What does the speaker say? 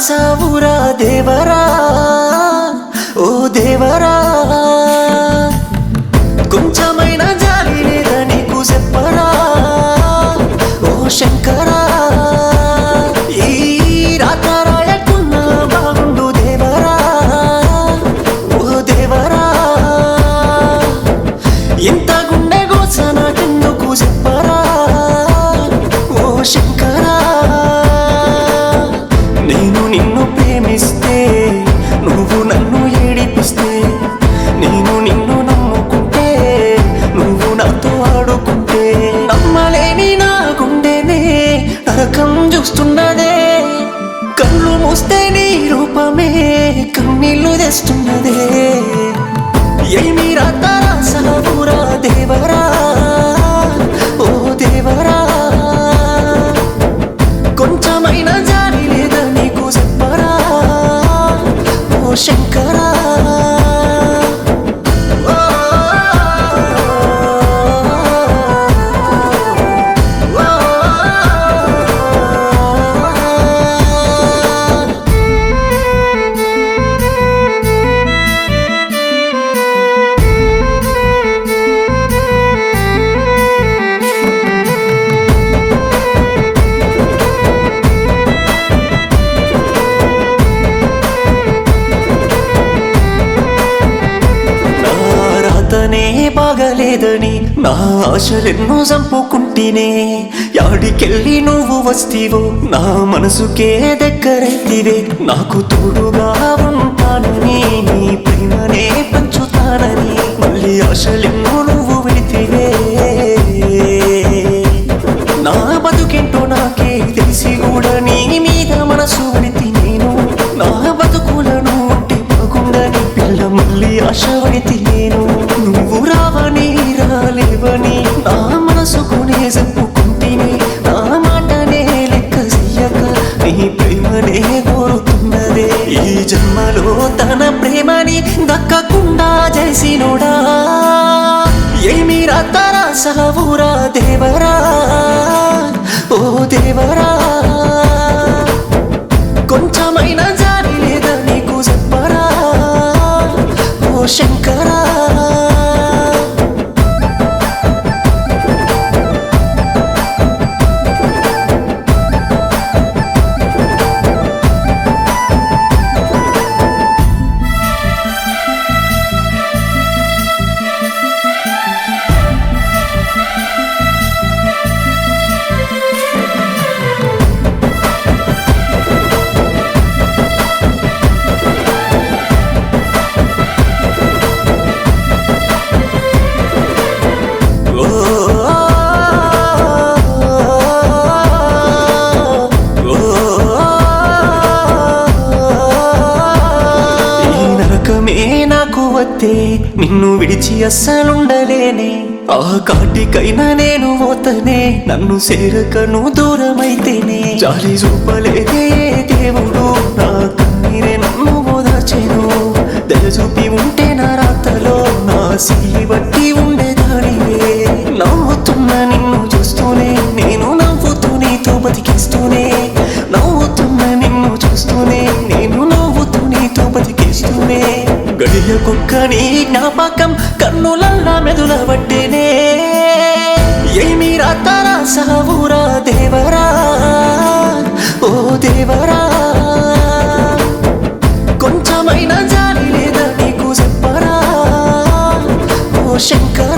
రాసావురా దేవరా ఓ దేవరా కొంచెమైన జాలి లేదా నీకు చెప్పరా ఓ శంకరా ఈ రాత రాయకున్నా బాగుండు దేవరా ఓ దేవరా ఇంత గుండె గోస నాకెందుకు చెప్పరా ఓ శంకరా నేను నిన్ను ప్రేమిస్తే నువ్వు నన్ను ఏడిపిస్తే నేను నిన్ను నమ్ముకుంటే నువ్వు నాతో ఆడుకుంటే నమ్మలేని నా గుండెనే నరకం చూస్తున్నదే కళ్ళు మూస్తే నీ రూపమే కన్నీళ్లు తెస్తున్నదే ఏమి రాత రాసావురా దేవరా ఓ దేవరా కొంచెమైన జాలి లేదా నీకు చెప్పరా ఓ శంకరా ఓ, ఓ, ఓ. నా రాతనే బాగలేదని నా ఆశలెన్నో చంపుకుంటేనే యాడికెళ్ళి నువ్వు వస్తీవో నా మనసుకే దగ్గరైతివే నాకు తోడుగా ఉంటానని నీ ప్రేమనే పంచుతానని మళ్ళీ ఆశలెన్నో నువ్వు విడితివే నా బతుకేంటో నాకే తెలిసి కూడా నీ మీద మనసు పడితే నేను నా బతుకులను ఉంటే బాగుండని పిల్ల మళ్ళీ ఆశపడితే నేను నువ్వు రావని రాలేవని నా మనసుకునే చెప్పుకుంటేనే నా మాటనే లెక్క చెయ్యక నీ ప్రేమనే కోరుతున్నదే ఈ జన్మలో తన ప్రేమని దక్కకుండా చేసినోడా ఏమి రాత రాసావురా దేవరా ఓ దేవరా కొంచెమైన జాలి లేదా నీకు చెప్పరా ఓ శంకరా ఓ ఈ నరకమే నాకు వత్తే నిన్ను విడిచి అస్సలుండలేనే ఆ కాటికైనా నేను పోతనే నన్ను సేరకను దూరమైతేనే జాలి చూపలేదే దేవుడు నా కన్నీరే నన్ను ఓదార్చెను దయ చూపి ఉంటే నా రాతలో నా సిరి బట్టి ఉండేదానివే నవ్వుతున్న నిన్ను చూస్తూనే నేను నవ్వుతూ నీతో బతికిస్తూనే నవ్వుతున్న నిన్ను చూస్తూనే నేను నవ్వుతూ నీతో బతికిస్తూనే గడియ కుక్క నీ జ్ఞాపకం కన్నులల్లా మెదుల పట్టేనే ఏమి రాత రాసావురా దేవరా ఓ దేవరా కొంచెమైన జాలి లేదా నీకు చెప్పరా ఓ శంకర